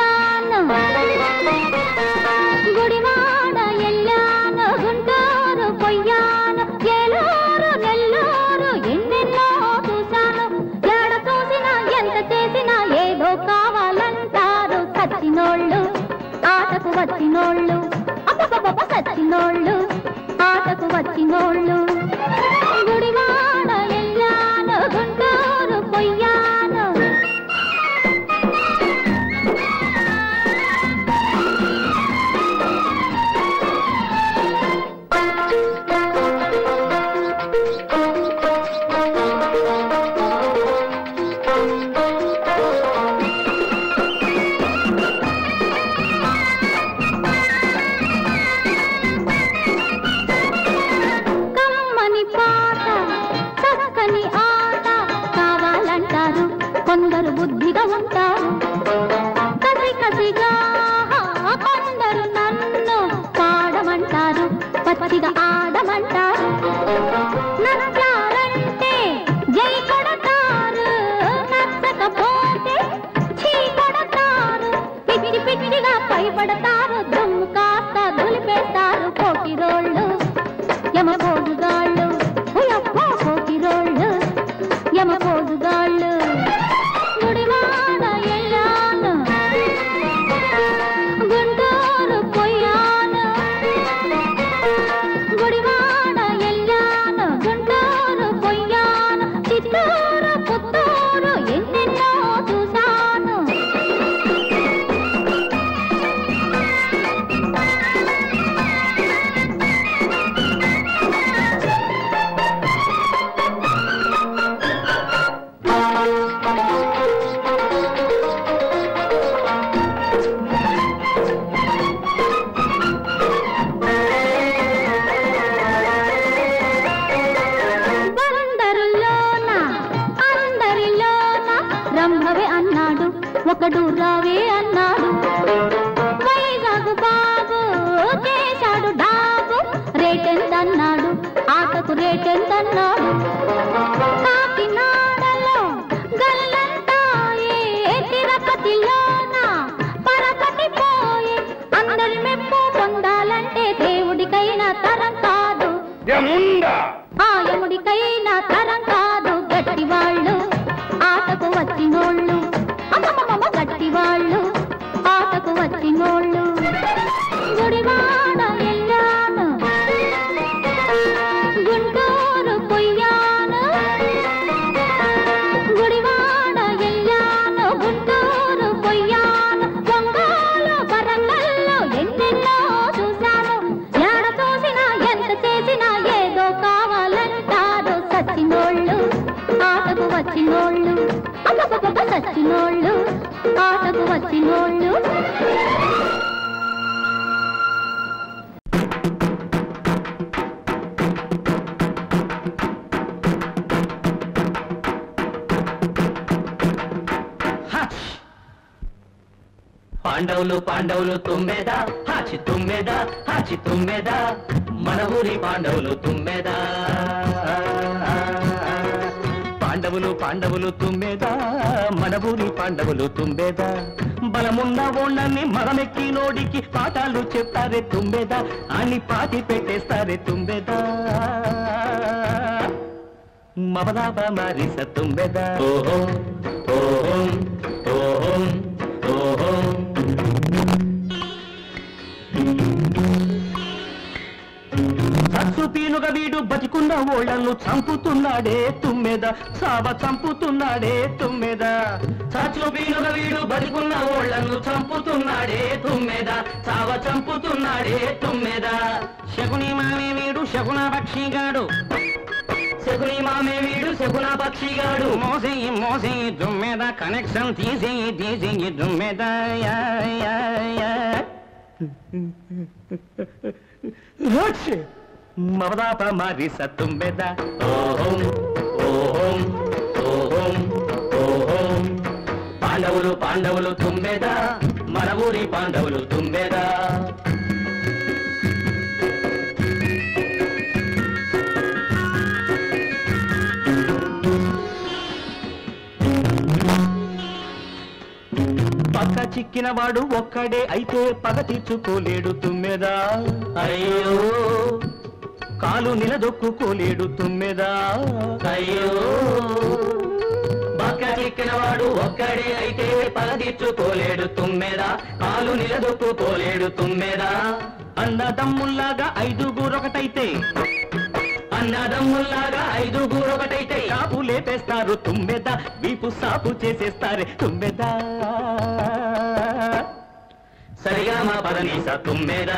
పొయ్యాను గుడివాడ ఎల్లాను గుంటూరు పొయ్యాను ఏలూరు నెల్లూరు ఎన్నెన్నో చూశాను ఎడ చూసినా ఎంత చేసినా ఏదో కావాలంటారు సచ్చినోళ్ళు ఆటకు వచ్చినోళ్ళు అబ్బబ్బబ్బ సచ్చినోళ్ళు ఆటకు వచ్చినోళ్ళు గుడివాడ ఎల్లాను గుంటూరు పొయ్యాను కమ్మని పాట చక్కని ఆట కావాలంటారు కొందరు బుద్ధిగా ఉంటారు కసి కసిగా కొందరు నన్ను పాడమంటారు పచ్చిగా ఆడమంటారు నచ్చారంటే జై కొడతారు నచ్చకపోతే చీ కొడతారు పిచ్చి పిచ్చిగా పైపడతారు దుమ్ము కాస్త దులిపేస్తారు పోకిరోళ్ళు యమ పోదుగాళ్ళు ఉయప్పో పోకిరోళ్ళు యమ పోదుగాళ్ళు గుడివాడ ఎల్లాను గుంటూరు పొయ్యాను గుడివాడ ఎల్లాను గుంటూరు పొయ్యాను చిత్తూరు పుత్తూరు ఎన్నెన్నో చూశాను బందరులోన అందరిలోన రంభవే అన్నాడు ఒకడు రావే అన్నాడు వైజాగ్ బాబు చేశాడు డాబు రేటెంత అన్నాడు ఆటకు రేటెంత అన్నాడు కాకినాడలో గల్లంతాయే తిరుపతిలోన పరపతి పోయే అందరి మెప్పు పొందాలంటే దేవుడికైనా తరం కాదు యముండా ఆయముడికైనా తరం కాదు గట్టి వాళ్ళు ఆటకు వచ్చినోళ్ళు అమ్మమ్మమ్మ గట్టి వాళ్ళు ఆటకు వచ్చినోళ్ళు గుడివాడ ఎల్లాను గుంటూరు పొయ్యాను గుడివాడ ఎల్లాను గుంటూరు పొయ్యాను ఒంగోలు వరంగల్లో ఎన్నెన్నో చూశాను ఎడ చూసినా ఎంత చేసినా ఏదో కావాలంటారు సచ్చినోళ్ళు ఆటకు వచ్చినోళ్ళు అబ్బబ్బబ్బ సచ్చినోళ్ళు ఆటకు వచ్చినోళ్ళు పాండవులు పాండవులు తుమ్మెద హాచి తుమ్మెద హాచి తుమ్మెద మన ఊరి పాండవులు తుమ్మెద పాండవులు పాండవులు తుమ్మెద మన ఊరి పాండవులు తుమ్మెద బలమున్న ఓణన్ని మగమెక్కి నోడికి పాఠాలు చెప్తారే తుమ్మెద అని పాతి పెట్టేస్తారే తుమ్మెద మమదాబ మారిస తుంబెద ఓహో ఓహో ఓహో ఓహో సత్సు పీనుగ వీడు బతికున్న ఓళ్లను చంపుతున్నాడే తుమ్మెద సావ చంపుతున్నాడే తుమ్మెద సత్సు పీనుగ వీడు బతికున్న ఓళ్లను చంపుతున్నాడే తుమ్మెద సావ చంపుతున్నాడే తుమ్మెద శకుని మామే వీడు శకున పక్షిగాడు శకుని మామే వీడు శకున పక్షిగాడు మోసే మోసే దుమ్మెద కనెక్షన్ తీసే తీసే దుమ్మెద యా, యా, యా. వచ్చే మమదాప మారి సత్తుంబెద ఓహోం ఓహోం ఓహోం ఓహోం పాండవులు పాండవులు తుమ్మెద మన ఊరి పాండవులు తుమ్మెద పక్క చిక్కిన వాడు ఒక్కడే అయితే పగ తీర్చుకోలేడు తుమ్మెదా అయ్యో కాలు నిలదొక్కుకోలేడు తుమ్మెదా అయ్యో పక్క చిక్కిన వాడు ఒక్కడే అయితే పగ తీర్చుకోలేడు తుమ్మెదా కాలు నిలదొక్కుకోలేడు తుమ్మెదా అన్నదమ్ముల్లాగా ఐదుగురొకటైతే అన్నదమ్ముల్లాగా ఐదుగురు ఒకటైతే కాపు లేపేస్తారు తుమ్మెద వీపు సాపు చేసేస్తారు తుమ్మెద సరిగా మా పదనీస తుమ్మెద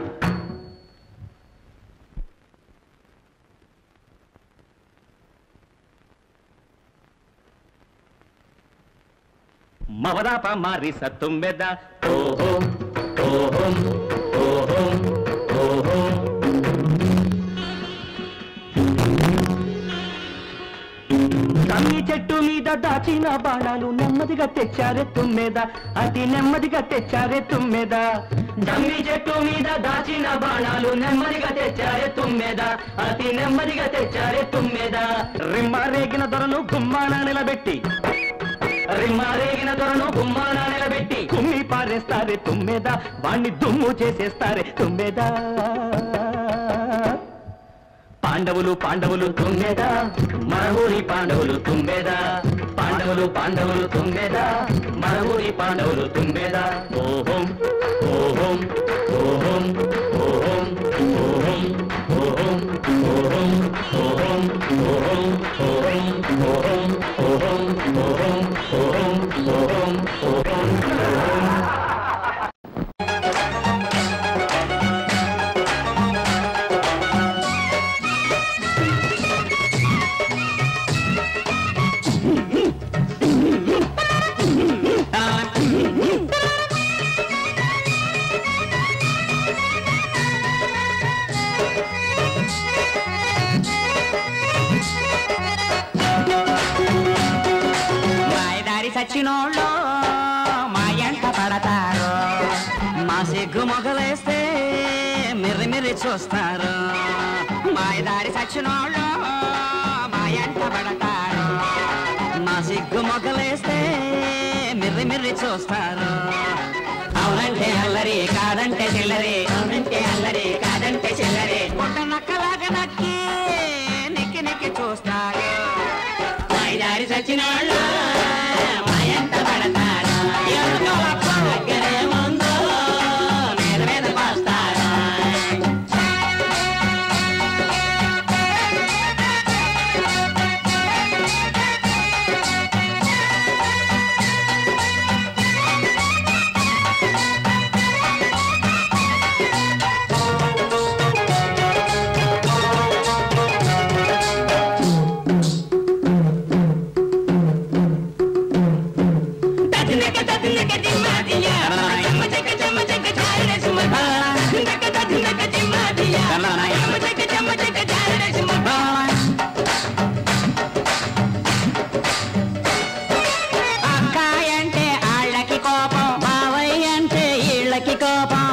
మవదాప మారి సత్తుమ్మెద ఓహో ఓహో ఓహో ఓహో కమ్మి చెట్టు మీద దాచిన బాణాలు నెమ్మదిగా తెచ్చారే తుమ్మెద అతి నెమ్మదిగా తెచ్చారే తుమ్మెద జమ్మి చెట్టు మీద దాచిన బాణాలు నెమ్మదిగా తెచ్చారే తుమ్మెద అతి నెమ్మదిగా తెచ్చారే తుమ్మెద రిమ్మ రేగిన దొరను గుమ్మాన నిలబెట్టి రిమ్మ రేగిన దొరను గుమ్మాన నిలబెట్టి కుమ్మి పారేస్తారే తుమ్మెద వాణ్ణి దుమ్ము చేసేస్తారే తుమ్మెద పాండవులు పాండవులు తుమ్మెదా మన ఊరి పాండవులు తుమ్మెదా పాండవులు పాండవులు తుమ్మెదా మన ఊరి పాండవులు తుమ్మెదా ఓహోం ఓహోం ఓహోం ఓహోం ఓహోం ఓహోం ఓహోం ఓహోం ఓహోం ఓహోం ఓహోం ఓహోం ఓహోం ఓహోం ఓహోం ఓహోం మాయదారి సచ్చినోళ్ళు మా ఎంట పడతారు మా సిగ్గు మొగలేస్తే మిర్రి మిర్రి చూస్తారు మాయదారి సచ్చినోళ్ళు మా ఎంట పడతారు మా సిగ్గు మొగలేస్తే మిర్రి మిర్రి చూస్తారు అవునంటే అల్లరి కాదంటే చిల్లరి అవునంటే అల్లరి కాదంటే చిల్లరి పుట్ట నక్కలాగా నక్కి నెక్కి నెక్కి చూస్తారు మైదారి సచ్చినాళ్ళు మాయంత పడతారు ఎందుకో అప్ప దగ్గరే ముందు మీద మీద పోస్తారు అక్కాయ అంటే ఆళ్ళకి కోపం బావయ్య అంటే ఇళ్ళకి కోపం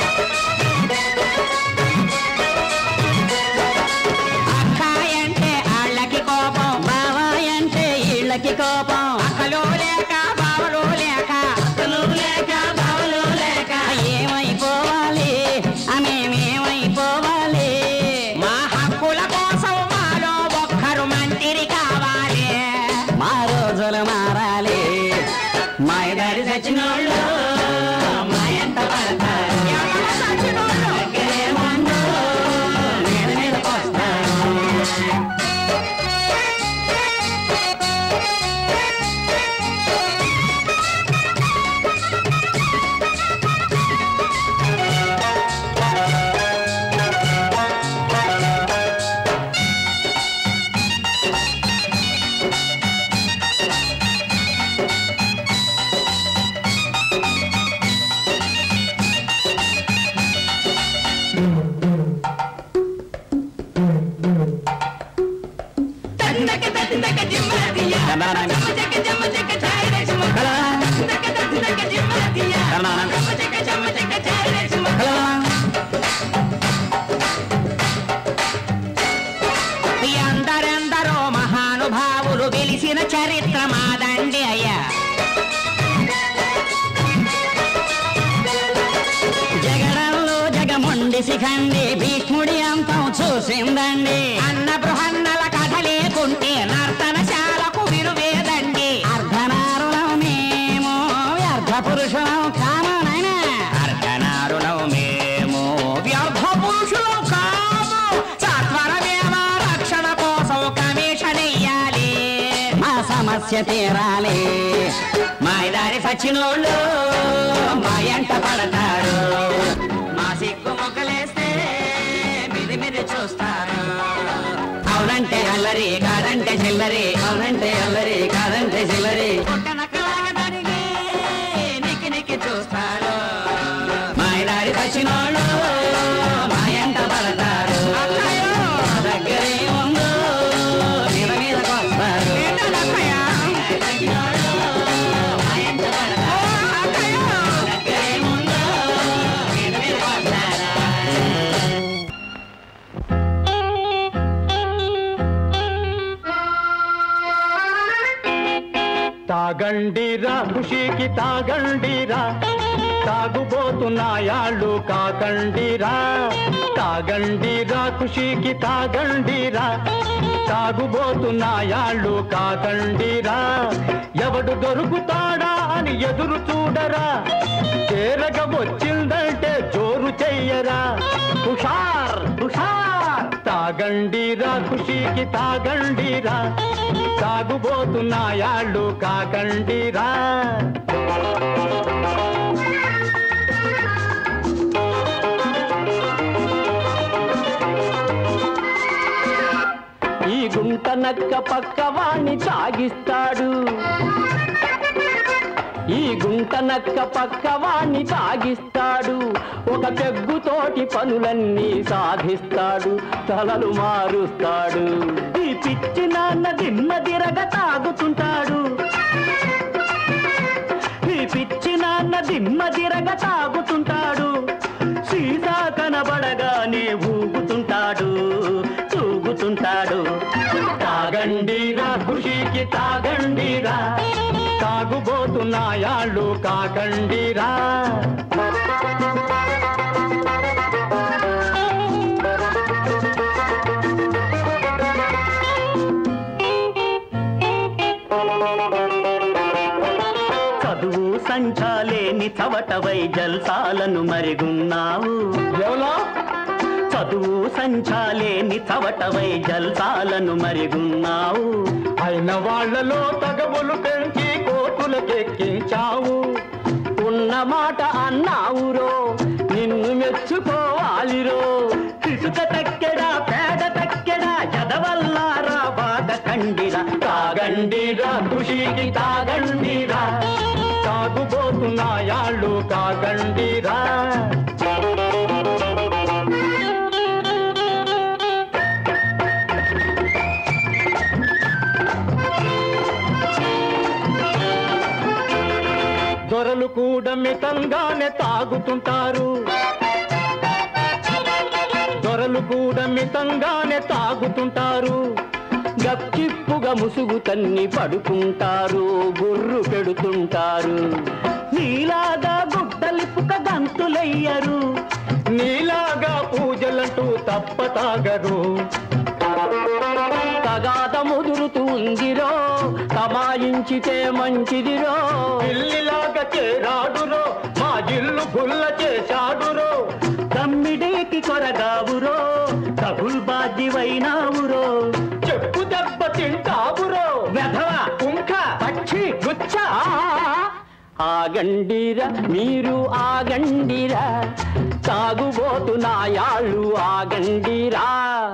అక్కాయ అంటే ఆళ్ళకి కోపం బావయ్య అంటే ఇళ్ళకి కోపం అక్కలు లేక బావలు లేక అక్కలు లేక బావలు లేక ఏమైపోవాలి మేమేమైపోవాలి మా హక్కుల కోసం మాలో ఒక్కరు మంత్రి కావాలి మా రోజులు మారాలి మా ఇద్దరి సచ్చినోళ్ళు మా ఎంత పడతారు దగ్గరే ముందు మీద మీదకి వస్తారు ఎందరెందరో మహానుభావులు వెలిసిన చరిత్ర మాదండి అయ్యా శిఖండి భీష్ముడి అంతం చూసిందండి అన్న బృహన్నల కథ లేకుంటే నర్తనశాలకు విలువేదండి అర్ధనారులం మేము వ్యర్థ పురుషులం కాము నాయనా అర్ధనారులం మేము వ్యర్థ పురుషులం కాము సత్వరమేమ రక్షణ కోసం కమిషన్ వెయ్యాలి మా సమస్య తీరాలి మా ఇదారి సచ్చినోళ్ళు మా ఎంట పడతారు మా సిగ్గు మొక్కలేస్తే మిది మిది చూస్తారు అవునంటే అల్లరి కాదంటే చిల్లరి అవునంటే అల్లరి కాదంటే చిల్లరి పుట్టనక్కలాగా తడిగి నిక్కి నిక్కి చూస్తారు మా ఇదారి సచ్చినోళ్ళు మా ఎంట పడతారు మా దగ్గరే ఉందో మీద మీదకి వస్తారు మా ఎంట పడతారు. దగ్గరే ఉందో మీద మీదకి వస్తారు. తాగండిరా ఖుషీకి తాగండిరా తాగుబోతున్నాయాళ్ళు కాకండిరా తాగండిరా ఖుషీకి తాగండిరా తాగుబోతున్నాయాళ్ళు కాకండిరా ఎవడు దొరుకుతాడా అని ఎదురు చూడరా చేరగ వచ్చిందంటే జోరు చెయ్యరా హుషార్ హుషార్ తాగండిరా ఖుషీకి తాగండిరా తాగుబోతున్నాయాళ్ళు కాకండిరా ఈ గుంట నక్క పక్కవాణ్ణి తాగిస్తాడు ఈ గుంట నక్క పక్కవాణ్ణి తాగిస్తాడు ఒక పెగ్గుతోటి పనులన్నీ సాధిస్తాడు తలలు మారుస్తాడు ఈ పిచ్చి నాన్న దిమ్మదిరగ తాగుతుంటాడు ఈ పిచ్చి నాన్న దిమ్మదిరగ తాగుతుంటాడు సీసా కనబడగానే ఊగుతుంటాడు తూగుతుంటాడు తాగండిరా ఖుషీకి తాగండిరా తాగుబోతున్నాయాళ్ళు కాకండిరా చదువు సంచాలేని చవటవై జల్సాలను మరిగున్నావు ఎవలో చదువు సంచాలేని చవటవై జల్సాలను మరిగున్నావు అయిన వాళ్లలో తగవులు పెంచి కోతులకెక్కించావు ఉన్న మాట అన్నావురో నిన్ను మెచ్చుకోవాలిరో ఇసుక తక్కెడా పేడ తక్కెడా ఎదవల్లారా బాధ కండిరా తాగండిరా కృషికి తాగండిరా తాగుబోతున్నాయాళ్ళు కాగండిరా దొరలు కూడా మితంగానే తాగుతుంటారు దొరలు కూడా మితంగానే తాగుతుంటారు గప్చిప్పుగా ముసుగు తన్ని పడుకుంటారు బుర్రు పెడుతుంటారు నీలాగా గుడ్డలిప్పుక గంతులయ్యరు నీలాగా పూజలంటూ తప్ప తాగరు తగాద ముదురుతుందిరో తమాయించితే మంచిదిరో పిల్లిలాగా చేరాడురో మా ఇల్లు గుల్ల చేశాడురో తమ్మిడేకి కొరగావురో కబుల్ బాధ్యవైనావురో చెప్పు దెబ్బ తింటావురో వెధవ కుంక పక్షి గుచ్చ ఆగండిరా మీరు ఆగండిరా తాగుబోతు నాయాళ్ళు ఆగండిరా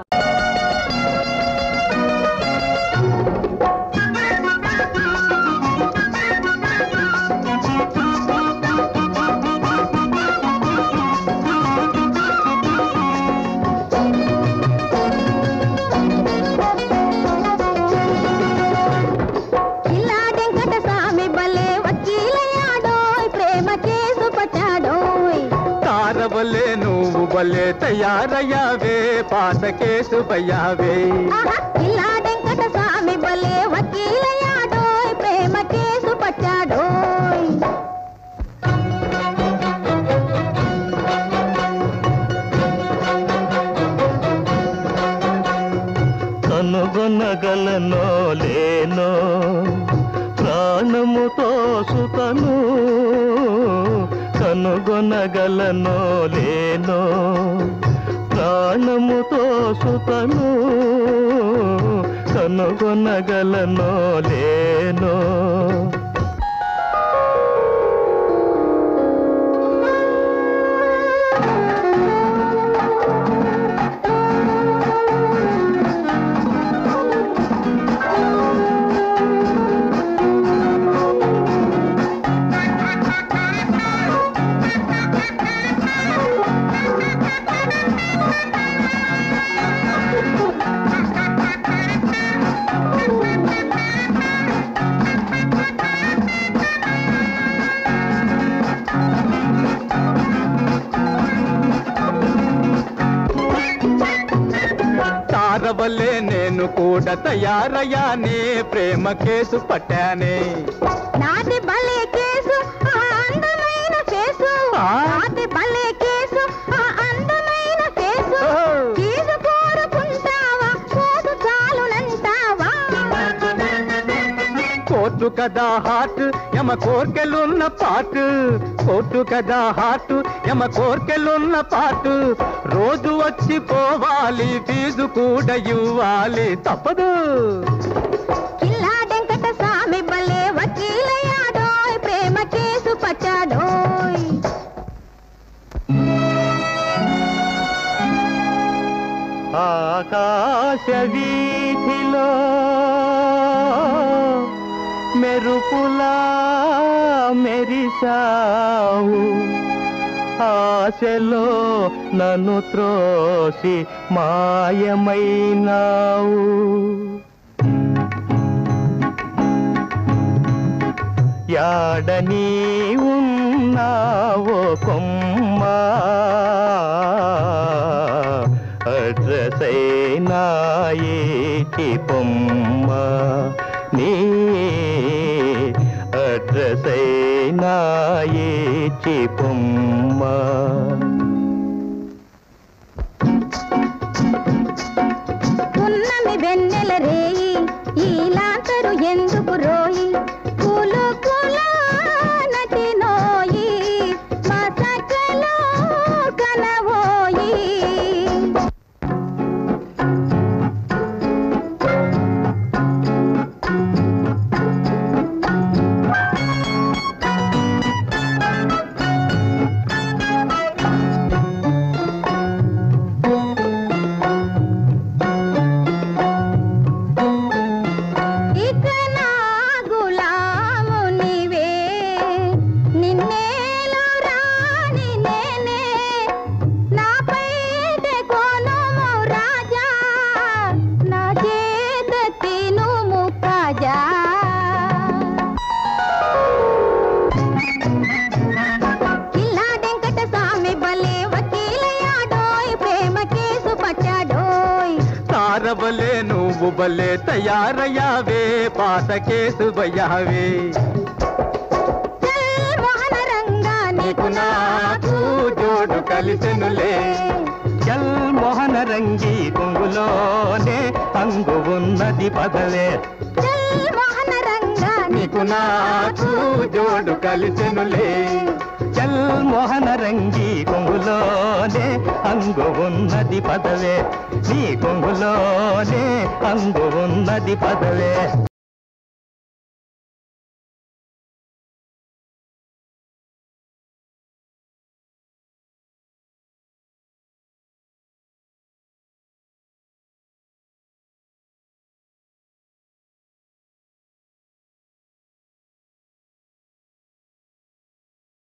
ఇలా వెంకట స్వామి భలే వకీలయ్యాడోయ్ ప్రేమ కేసు పట్టాడోయ్ తారవలే నువ్వు బలే తయారయ్యావే పాత కేసు బయ్యావే ఆహా, ఇలా వెంకట స్వామి భలే వకీలయ్యాడోయ్ ప్రేమ కేసు పట్టాడోయ్ కనుగొనగలనో లేనో ప్రాణముతో సుతను కనుగొనగలనో లేనో ప్రాణముతో సుతను కనుగొనగలనో లేనో తారవలే నేను కూడా తయారయ్యానే ప్రేమ కేసు పట్టానే నాటి భలే కేసు ఆ అందమైన కేసు ఆ? నాటి భలే కేసు ఆ అందమైన కేసు ఓ. కేసు కోరుకుంటావా కోసు చాలునంటావా కోర్టు కదా హార్ట్ యమ కోర్కెలున్న పాటు కోర్టు కదా హార్ట్ యమ కోర్కెలున్న పాటు రోజు వచ్చి పోవాలి ఫీజు కూడా ఇవ్వాలి తప్పదు కిల్లా వెంకట స్వామి భలే వకీలయ్యాడోయ్ ప్రేమ కేసు పట్టాడోయ్ ఆకాశ వీధిలో మెరుపులా మెరిసావు ఆశలో నన్ను త్రోసి మాయమైనావు యాడని ఉన్నావో కొమ్మ అడ్రస్ అయినాయేటి పొమ్మ నీ అడ్రస్ అయినాయేటి పొమ్మ పున్నమి వెన్నెల రేయి ఈలాంతరు ఎందుకు రోయి పూలు పూల నటి నోయి మసకలో కనవోయి ఇక నా గులాము నీవే నిన్నేలు రాణి నేనే నాపై కొనుము రాజా నా చేత తినుము కాజా కిల్లా వెంకట స్వామి భలే వకీలయ్యాడోయ్ ప్రేమ కేసు పట్టాడోయ్ తారవలే నువ్వు బలే తయారయ్యావే పాత కేసు బయ్యావే చల్ మోహన రంగా నీకు నాకు జోడు కలిసెనులే చల్ మోహన రంగి కొంగులోనే అంగు ఉన్నది పదలే చల్ మోహన రంగా నీకు నాకు జోడు కలిసెనులే చల్ మోహన రంగి కొంగులోనే అంగు ఉన్నది పదవే నీ కొంగులోనే అంగు ఉన్నది పదవే